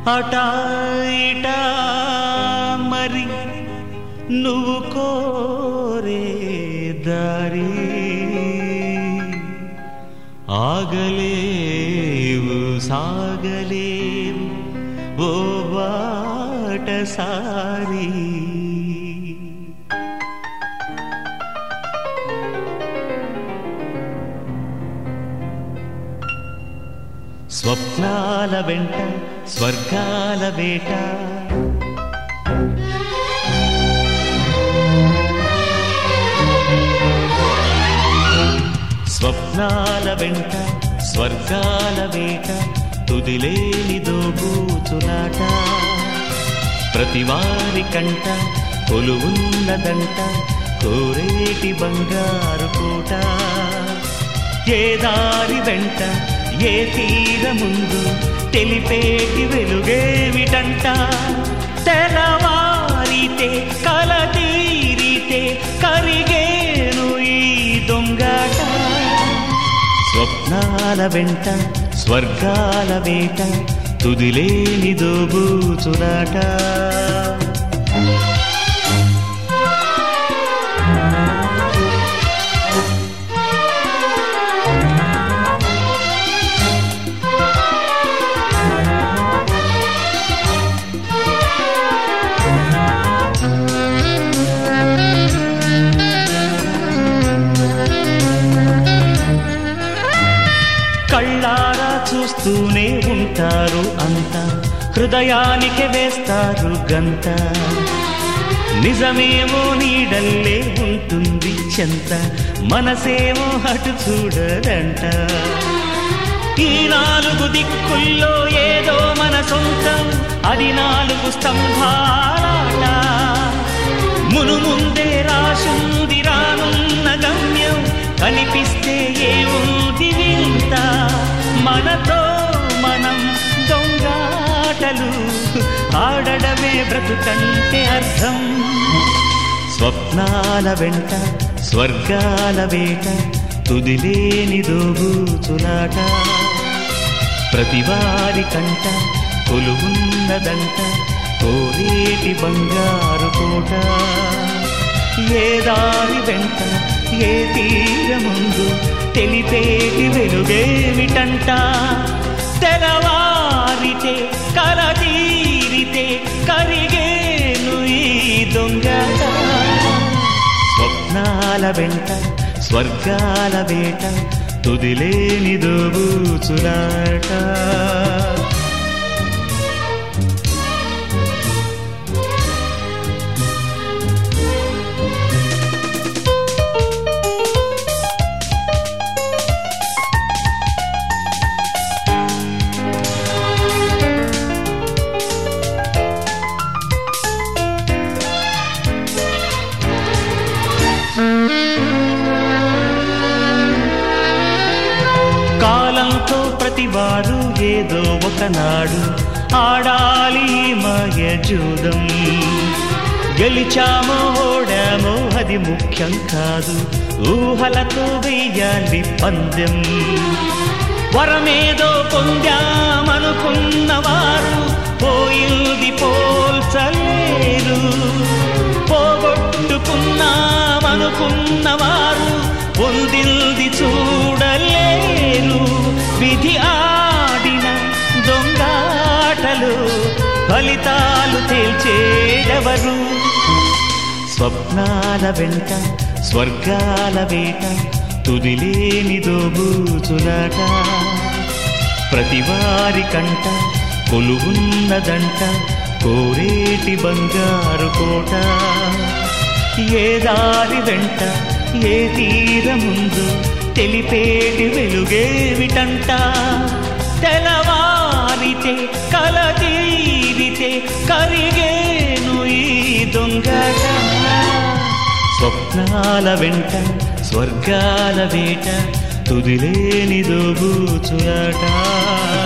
అటా ఇటా మరి నువ్వు కోరే దారి ఆగలేవు సాగలేవు ఓ బాటసారి స్వప్నాల వెంట స్వర్గాల వేట స్వప్నాల వెంట స్వర్గాల వేట తుదిలేని దోబూచులాట ప్రతివారి కంట కొలువున్నదంట కోరేటి బంగారు కోట ఏ దారి వెంట ఏ తీర ముందు తెలిపేటి వెలుగేమిటంట తెలవారితే కల తీరితే కరిగేను ఈ దొంగట స్వప్నాల వెంట స్వర్గాల వేట తుదిలేని దోబూచులాట కళ్ళారా చూస్తూనే ఉంటారు అంతా హృదయానికి వేస్తారు గంత నిజమేమో నీడల్లే ఉంటుంది చెంత మనసేమో అటు చూడదంట ఈ నాలుగు దిక్కుల్లో ఏదో మన సొంతం అది నాలుగు స్తంభాలాట మును ముందే రాసుంది రానున్న గమ్యం కనిపిస్తే ఏముంది వింత మనతో మనం దొంగాటలు ఆడడమే బ్రతుకంటే అర్థం స్వప్నాల వెంట స్వర్గాల వేట తుదిలేని దోబూచులాట ప్రతివారి కంట కొలువున్నదంట కోరేటి బంగారు కోట ఏ దారి వెంట ఏ తీర ముందు తెలిపేటి వెలుగేమిటంట తెలవారితే కల తీరితే కరిగేను ఈ దొంగట స్వప్నాల వెంట స్వర్గాల వేట తుదిలేని దోబూచులాట కాలంతో ప్రతివారు ఏదో ఒకనాడు ఆడాలి ఈ మాయ జూదం గెలిచామో ఓడామో అది ముఖ్యం కాదు ఊహలతో వెయ్యాలి పందెం వరమేదో పొందామనుకున్నవారు పోయింది పోల్చలేరు పోగొట్టుకున్నామనుకున్నవారు పొందింది చూడలేరు విధి ఆడిన దొంగాటలు ఫలితాలు తేల్చేదెవరు స్వప్నాల వెంట స్వర్గాల వేట తుదిలేని దోబూచులాట ప్రతివారి కంట కొలువున్నదంట కోరేటి బంగారు కోట ఏ దారి వెంట ఏ తీర ముందు తెలిపేటి వెలుగేమిటంట తెలవారితే కల తీరితే కరిగేను ఈ దొంగట స్వప్నాల వెంట స్వర్గాల వేట తుదిలేని దోబూచులాట